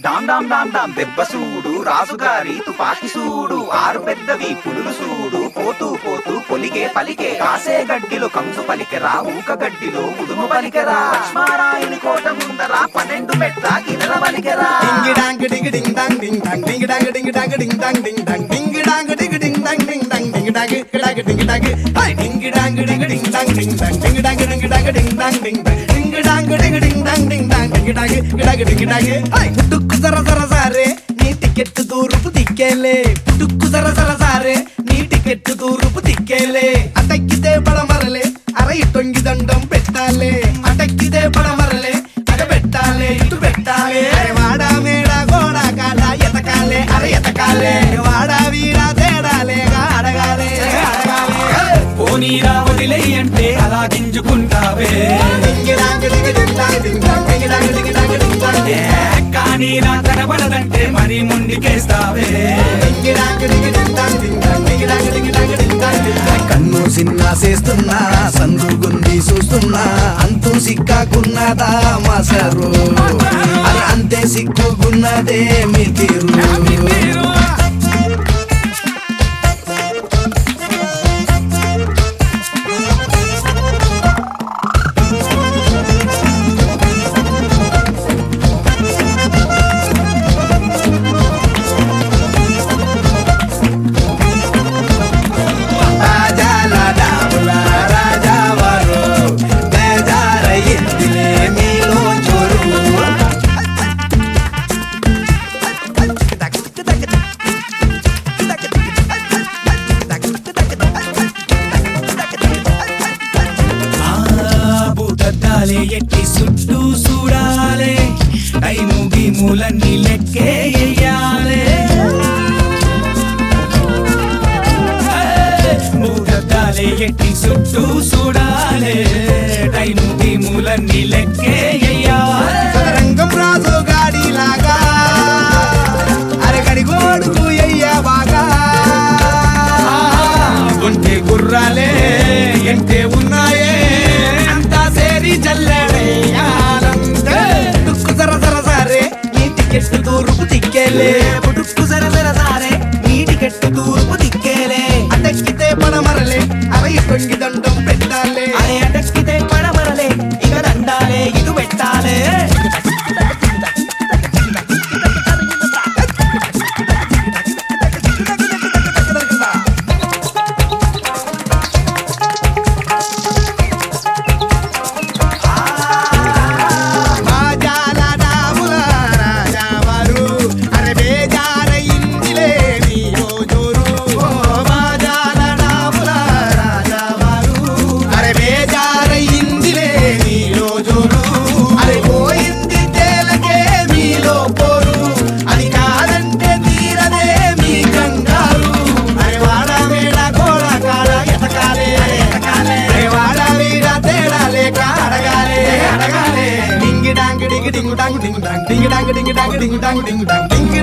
dam dam dam dam దెబ్బ సూడు రాజుగారి తుపాకి సూడు ఆరు పెద్దవి పులులు సూడు పోతూ పోతూ పొలిగే పలికే కాసే గడ్డిలో కంసు పలికెరా ఊక గడ్డిలో ఉడుము పలికెరా లక్ష్మారాయుని కోట ముందర పన్నెండు మెట్ల గిన్నెల పలికెరా డింగి డాంగ్ డింగి డింగ్ డాంగ్ డింగ్ డాంగ్ డింగి డాంగ్ డింగి డాంగ్ డింగ్ డాంగ్ డింగ్ డాంగ్ డింగి డాంగ్ డింగి డింగ్ డాంగ్ డింగ్ డాంగ్ డింగి డాంగ్ డింగి డాంగ్ డింగి డాంగ్ హై డింగి డాంగ్ డింగి డింగ్ డాంగ్ డింగ్ డాంగ్ డింగి డాంగ్ డింగి డాంగ్ డింగ్ డాంగ్ డింగ్ డాంగ్ డింగి డాంగ్ డింగి డింగ్ డాంగ్ డింగ్ డాంగ్ డింగి డాంగ్ డింగి డాంగ్ డింగి డాంగ్ హై పుట్టుకు జర జర సారే నీ టికెట్ దూరుపు దిక్కేలే పుట్టుకు జర జర సారే నీ టికెట్ దూరుపు దిక్కేలే అటక్కితే పడమరలే అర ఇటొంగి దండం పెట్టాలే అటక్కితే పడమరలే అగ పెట్టాలే ఇటు పెట్టాలే అరే వాడా మేడ గోడ కాడ ఎతకాలే అరే ఎతకాలే వాడా వీడ తేడాలేగా అడగాలే అడగాలే పోనీరా వదిలేయి అంటే అలా గింజుకుంటావే డింగిడాంగి డింగి డింగిడాంగి డింగిడాంగి డింగిడాంగి డింగిడాంగి డింగిడాంగి ఏ, కానీ నా కనబడదంటే మరి ముందుకేస్తావే డింగిడాంగి డింగి డింగిడాంగి డింగిడాంగి డింగిడాంగి డింగిడాంగి డింగిడాంగి డింగిడాంగి కన్ను సిన్నా చేస్తున్నా సందుగుంది చూస్తున్నా అంతు సిక్కాకున్నదా మసరు అది అంతే సిక్కుకున్నదే మీ తీరు రాజాల డాబుల రాజావారు బేజారయ్యిందిలే మీలో చోరు ఆ, భూతద్దాలే ఎట్టి చుట్టూ చూడాలే టైము గీములన్నీ లెక్కే ఎయ్యాలే భూతద్దాలే ఎట్టి చుట్టూ చూడాలే టైము గీములన్నీ లెక్కే ఎయ్యాలే రంగం రాజు గాడిలాగా అరగడి గోడుకు అయ్యా బాగా ఉంటే గుర్రాలే ఎంటే ఉన్నాయే అంతా సేరి చల్లడయ్యాలంతే టుక్కు జర జర సరే నీ టికెట్ తూర్పు తిక్కేలే పుట్టుకు జర జర సారే నీ టికెట్ తూర్పు దిక్కేలే అటెక్కితే పడమరలే అరై తొంగి దండం పెట్టాలే అరే అటక్కితే పడమరలే ఇక దండాలే ఇటు పెట్టాలే రాజాల డాబుల రాజావారు అరే బేజారయ్యిందిలే మీలో జోరు ఓ రాజాల డాబుల రాజావారు అరే బేజారయ్యిందిలే మీలో జోరు అరే పోయింది తేలకే మీలో పోరు అది కాదంటే తీరదే మీ కంగారు అరే వాడ వేడ గోడ కాడ ఎతకాలే ఎతకాలే అరే వాడ వీడ తేడా లేక అడగాలే అడగాలే డింగి డాంగ్ డింగి డింగు డాంగ్ డింగు డాంగ్ డింగి డాంగ్ డింగి డాంగ్ డింగు డాంగ్ డింగు డాంగ్ డింగి